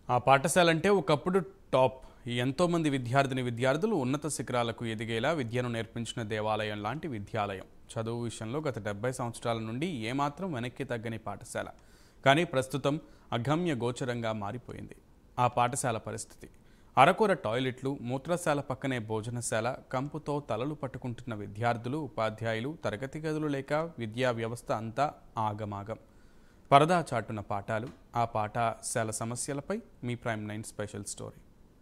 ఆ పాఠశాల అంటే ఒకప్పుడు టాప్ ఎంతోమంది విద్యార్థిని విద్యార్థులు ఉన్నత శిఖరాలకు ఎదిగేలా విద్యను నేర్పించిన దేవాలయం లాంటి విద్యాలయం చదువు విషయంలో గత డెబ్బై సంవత్సరాల నుండి ఏమాత్రం వెనక్కి తగ్గని పాఠశాల కానీ ప్రస్తుతం అగమ్య గోచరంగా మారిపోయింది ఆ పాఠశాల పరిస్థితి అరకొర టాయిలెట్లు మూత్రశాల పక్కనే భోజనశాల కంపుతో తలలు పట్టుకుంటున్న విద్యార్థులు ఉపాధ్యాయులు తరగతి గదులు లేక విద్యా వ్యవస్థ అంతా ఆగమాగం పరదా చాటున పాఠాలు ఆ పాఠశాల సమస్యలపై మీ prime nine special story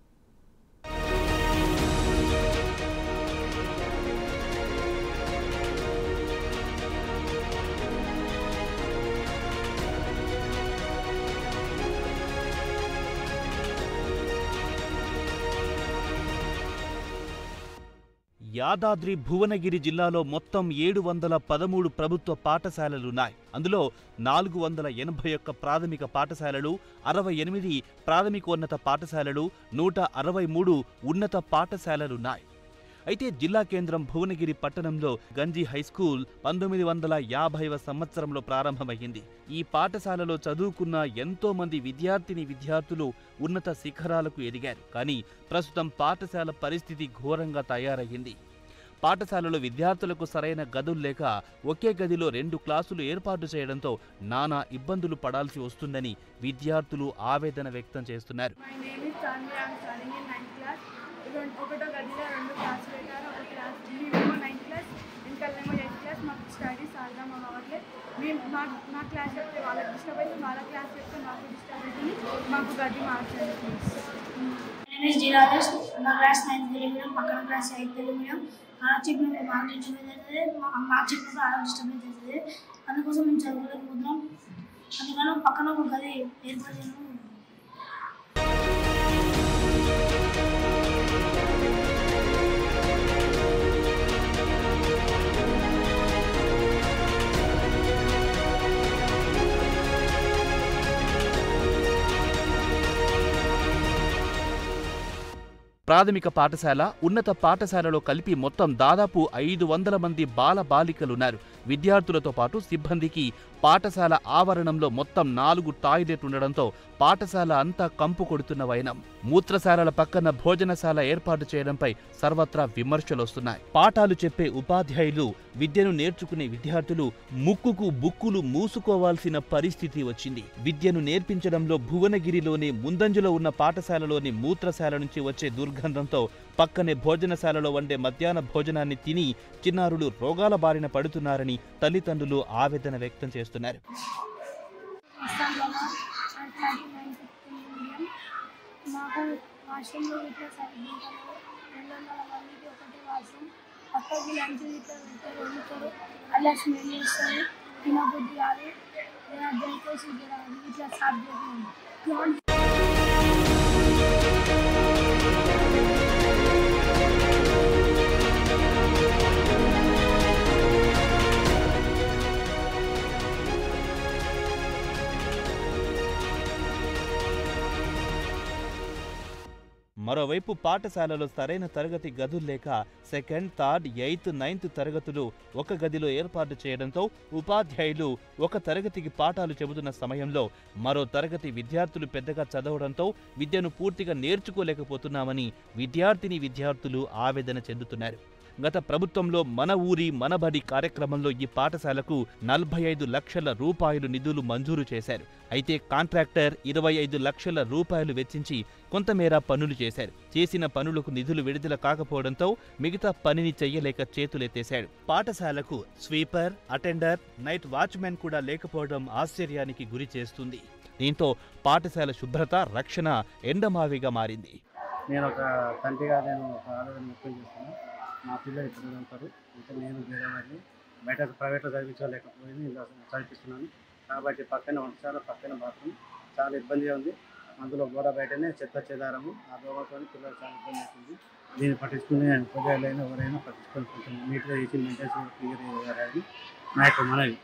Yadadri Bhuvanagiri జిల్లాలో మొత్తం ఏడు వందల పదమూడు ప్రభుత్వ పాఠశాలలున్నాయి అందులో నాలుగు వందల ఎనభై ఒక్క ప్రాథమిక పాఠశాలలు అరవై ఎనిమిది ప్రాథమికోన్నత పాఠశాలలు నూట అరవై మూడు ఉన్నత పాఠశాలలున్నాయి అయితే జిల్లా కేంద్రం భువనగిరి పట్టణంలో గంజి హైస్కూల్ పంతొమ్మిది వందల యాభైవ సంవత్సరంలో ప్రారంభమైంది ఈ పాఠశాలలో చదువుకున్న ఎంతో మంది విద్యార్థిని విద్యార్థులు ఉన్నత శిఖరాలకు ఎదిగారు కానీ ప్రస్తుతం పాఠశాల పరిస్థితి ఘోరంగా తయారయ్యింది పాఠశాలలో విద్యార్థులకు సరైన గదులు లేక ఒకే గదిలో రెండు క్లాసులు ఏర్పాటు చేయడంతో నానా ఇబ్బందులు పడాల్సి వస్తుందని విద్యార్థులు ఆవేదన వ్యక్తం చేస్తున్నారు my name is Chanvi I'm studying in ninth class రెండు ఒకటో గదిలో రెండు క్లాస్ పెట్టారు ఒక క్లాస్ మేమేమో నైన్త్ క్లాస్ ఇంకల్నేమో ఎయిత్ క్లాస్ మాకు స్టడీస్ అర్థం అవ్వట్లేదు మేము మా మా క్లాస్ చెప్తే వాళ్ళకి డిస్టర్బ్ అయితే వాళ్ళ క్లాస్ చెప్తే మాకు డిస్టర్బ్ అవుతుంది మాకు గది మార్చండి ప్లీజ్ నేమ్ ఇస్ జీరాజెస్ మా క్లాస్ నైన్త్ తెలుగు మీడియం పక్కన క్లాస్ ఎయిత్ తెలుగు మీడియం అలా చెప్పినప్పుడు మాకు డిస్టర్బెన్స్ అవుతుంది మా- మాకు చెప్పినప్పుడు అలా డిస్టర్బెన్స్ అవుతుంది అందుకోసం మేము చదువుకోలేకపోతున్నాం అందుకని పక్కన ఒక గది ఏర్పాటు చేయడం ప్రాథమిక పాఠశాల ఉన్నత పాఠశాలలో కలిపి మొత్తం దాదాపు ఐదు వందల మంది బాల బాలికలున్నారు విద్యార్థులతో పాటు సిబ్బందికి పాఠశాల ఆవరణంలో మొత్తం నాలుగు టాయిలెట్ ఉండడంతో పాఠశాల అంతా కంపు కొడుతున్న వైనం మూత్రశాలల పక్కన భోజనశాల ఏర్పాటు చేయడంపై సర్వత్రా విమర్శలొస్తున్నాయి పాఠాలు చెప్పే ఉపాధ్యాయులు విద్యను నేర్చుకునే విద్యార్థులు ముక్కుకు బుక్కులు మూసుకోవాల్సిన పరిస్థితి వచ్చింది విద్యను నేర్పించడంలో భువనగిరిలోని ముందంజలో ఉన్న పాఠశాలలోని మూత్రశాల నుంచి వచ్చే దుర్గంధంతో పక్కనే భోజనశాలలో వండే మధ్యాహ్న భోజనాన్ని తిని చిన్నారులు రోగాల బారిన పడుతున్నారని తల్లిదండ్రులు ఆవేదన వ్యక్తం చేస్తున్నారు ఇస్తాంలో అట్లాంటి నైన్త్ తెలుగు మీడియం మాకు వాష్రూమ్లో ఇట్లా సరిగ్గా రెండు వందల మందికి ఒకటి వాష్రూమ్ పక్కకి లంచ్ ఇట్లా పెట్టారు వండుతారు అలా స్మెల్ చేస్తారు తినబుద్ధి కాదు దయచేసి ఇక్కడ ఇట్లా సాఫ్ చేయండి మరోవైపు పాఠశాలలో సరైన తరగతి గదులు లేక సెకండ్ థర్డ్ ఎయిత్ నైన్త్ తరగతులు ఒక గదిలో ఏర్పాటు చేయడంతో ఉపాధ్యాయులు ఒక తరగతికి పాఠాలు చెబుతున్న సమయంలో మరో తరగతి విద్యార్థులు పెద్దగా చదవడంతో విద్యను పూర్తిగా నేర్చుకోలేకపోతున్నామని విద్యార్థిని విద్యార్థులు ఆవేదన చెందుతున్నారు గత ప్రభుత్వంలో మన ఊరి మనబడి కార్యక్రమంలో ఈ పాఠశాలకు నలభై ఐదు లక్షల రూపాయలు నిధులు మంజూరు చేశారు అయితే కాంట్రాక్టర్ ఇరవై ఐదు లక్షల రూపాయలు వెచ్చించి కొంతమేర పనులు చేశారు చేసిన పనులకు నిధులు విడుదల కాకపోవడంతో మిగతా పనిని చెయ్యలేక చేతులెత్తేశాడు పాఠశాలకు స్వీపర్ అటెండర్ నైట్ వాచ్మెన్ కూడా లేకపోవడం ఆశ్చర్యానికి గురి చేస్తుంది దీంతో పాఠశాల శుభ్రత రక్షణ ఎండమావిగా మారింది నేను ఒక తండ్రిగా నేను ఒక ఆలోచన వ్యక్తం చేస్తున్నాను మా పిల్లలు ఇక్కడ ఉంటారు ఇంకా నేను వేరేవాడిని బయట ప్రైవేట్లో చదివించలేకపోయింది ఇలా చదివిస్తున్నాను కాబట్టి పక్కన వంటశాల పక్కన బాత్రూమ్ చాలా ఇబ్బందిగా ఉంది అందులో గోడ బయటనే చెత్త చెదారము ఆ దోమతో పిల్లలు చాలా ఇబ్బంది అవుతుంది దీన్ని పట్టించుకునే ఉపాధ్యాయులైనా ఎవరైనా పట్టించుకొని కొంచెం నీట్గా చేసి మెయింటైన్ క్లియర్ చేయాలని నా యొక్క మనవి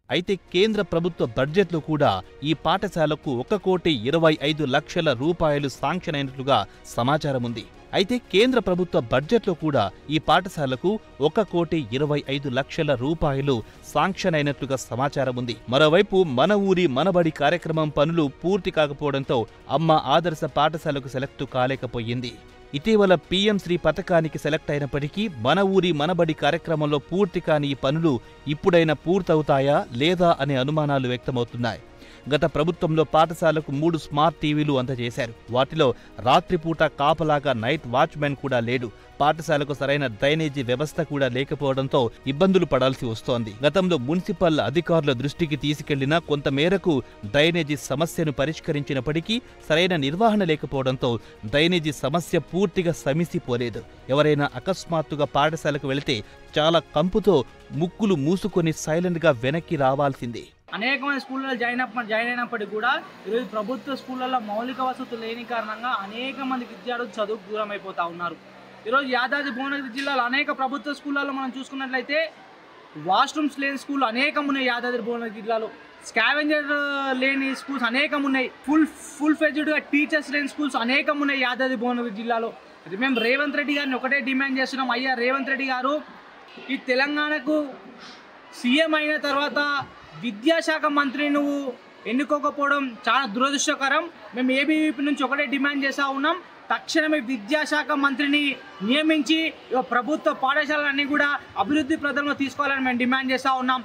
అయితే కేంద్ర ప్రభుత్వ బడ్జెట్లో కూడా ఈ పాఠశాలకు ఒక కోటి ఇరవై ఐదు లక్షల రూపాయలు శాంక్షన్ అయినట్లుగా సమాచారం ఉంది అయితే కేంద్ర ప్రభుత్వ బడ్జెట్లో కూడా ఈ పాఠశాలకు ఒక కోటి ఇరవై ఐదు లక్షల రూపాయలు శాంక్షన్ అయినట్లుగా సమాచారం ఉంది మరోవైపు మన ఊరి మనబడి కార్యక్రమం పనులు పూర్తి కాకపోవడంతో అమ్మ ఆదర్శ పాఠశాలకు సెలెక్టు కాలేకపోయింది ఇటీవల పీఎం శ్రీ పథకానికి సెలెక్ట్ అయినప్పటికీ మన ఊరి మనబడి కార్యక్రమంలో పూర్తి కాని ఈ పనులు ఇప్పుడైనా పూర్తవుతాయా లేదా అనే అనుమానాలు వ్యక్తమవుతున్నాయి గత ప్రభుత్వంలో పాఠశాలకు మూడు స్మార్ట్ టీవీలు అందజేశారు వాటిలో రాత్రిపూట కాపలాగా నైట్ వాచ్మెన్ కూడా లేడు పాఠశాలకు సరైన డ్రైనేజీ వ్యవస్థ కూడా లేకపోవడంతో ఇబ్బందులు పడాల్సి వస్తోంది గతంలో మున్సిపల్ అధికారుల దృష్టికి తీసుకెళ్లినా కొంత మేరకు డ్రైనేజీ సమస్యను పరిష్కరించినప్పటికీ సరైన నిర్వహణ లేకపోవడంతో డ్రైనేజీ సమస్య పూర్తిగా సమిసిపోలేదు ఎవరైనా అకస్మాత్తుగా పాఠశాలకు వెళితే చాలా కంపుతో ముక్కులు మూసుకొని సైలెంట్గా వెనక్కి రావాల్సిందే అనేకమైన స్కూళ్ళలో జాయిన్ అప్ప జాయిన్ అయినప్పటికీ కూడా ఈరోజు ప్రభుత్వ స్కూళ్ళల్లో మౌలిక వసతులు లేని కారణంగా అనేక మంది విద్యార్థులు చదువుకు దూరం అయిపోతూ ఉన్నారు ఈరోజు యాదాద్రి భువనగిరి జిల్లాలో అనేక ప్రభుత్వ స్కూళ్ళల్లో మనం చూసుకున్నట్లయితే వాష్రూమ్స్ లేని స్కూల్ అనేకం ఉన్నాయి యాదాద్రి భువనగిరి జిల్లాలో స్కావెంజర్ లేని స్కూల్స్ అనేకం ఉన్నాయి ఫుల్ ఫుల్ ఫెజ్డ్గా టీచర్స్ లేని స్కూల్స్ అనేకం ఉన్నాయి యాదాద్రి భువనగిరి జిల్లాలో ఇది మేము రేవంత్ రెడ్డి గారిని ఒకటే డిమాండ్ చేస్తున్నాం అయ్యా రేవంత్ రెడ్డి గారు ఈ తెలంగాణకు సీఎం అయిన తర్వాత విద్యాశాఖ మంత్రి నువ్వు ఎన్నుకోకపోవడం చాలా దురదృష్టకరం మేము ఏబీవీపీ నుంచి ఒకటే డిమాండ్ చేస్తూ ఉన్నాం తక్షణమే విద్యాశాఖ మంత్రిని నియమించి ఇక ప్రభుత్వ పాఠశాలలన్నీ కూడా అభివృద్ధి ప్రదంలో తీసుకోవాలని మేము డిమాండ్ చేస్తూ ఉన్నాం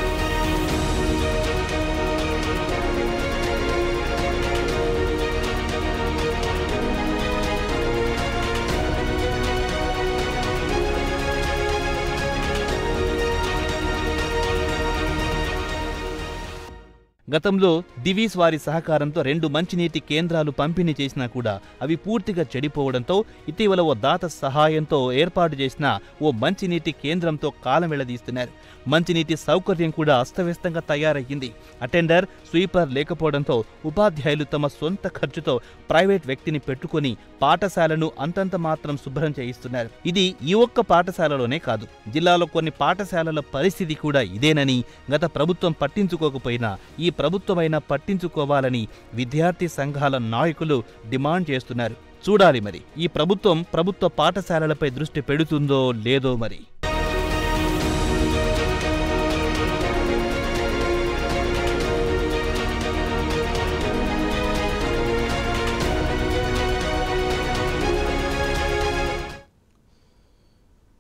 గతంలో దివీస్ వారి సహకారంతో రెండు మంచినీటి కేంద్రాలు పంపిణీ చేసినా కూడా అవి పూర్తిగా చెడిపోవడంతో ఇటీవల ఓ దాత సహాయంతో ఏర్పాటు చేసిన ఓ మంచినీటి కేంద్రంతో కాలం వెళ్లదీస్తున్నారు మంచినీటి సౌకర్యం కూడా అస్తవ్యస్తంగా తయారయ్యింది అటెండర్ స్వీపర్ లేకపోవడంతో ఉపాధ్యాయులు తమ సొంత ఖర్చుతో ప్రైవేట్ వ్యక్తిని పెట్టుకొని పాఠశాలను అంతంత మాత్రం శుభ్రం చేయిస్తున్నారు ఇది ఈ ఒక్క పాఠశాలలోనే కాదు జిల్లాలో కొన్ని పాఠశాలల పరిస్థితి కూడా ఇదేనని గత ప్రభుత్వం పట్టించుకోకపోయినా ఈ ప్రభుత్వమైనా పట్టించుకోవాలని విద్యార్థి సంఘాల నాయకులు డిమాండ్ చేస్తున్నారు చూడాలి మరి ఈ ప్రభుత్వం ప్రభుత్వ పాఠశాలలపై దృష్టి పెడుతుందో లేదో మరి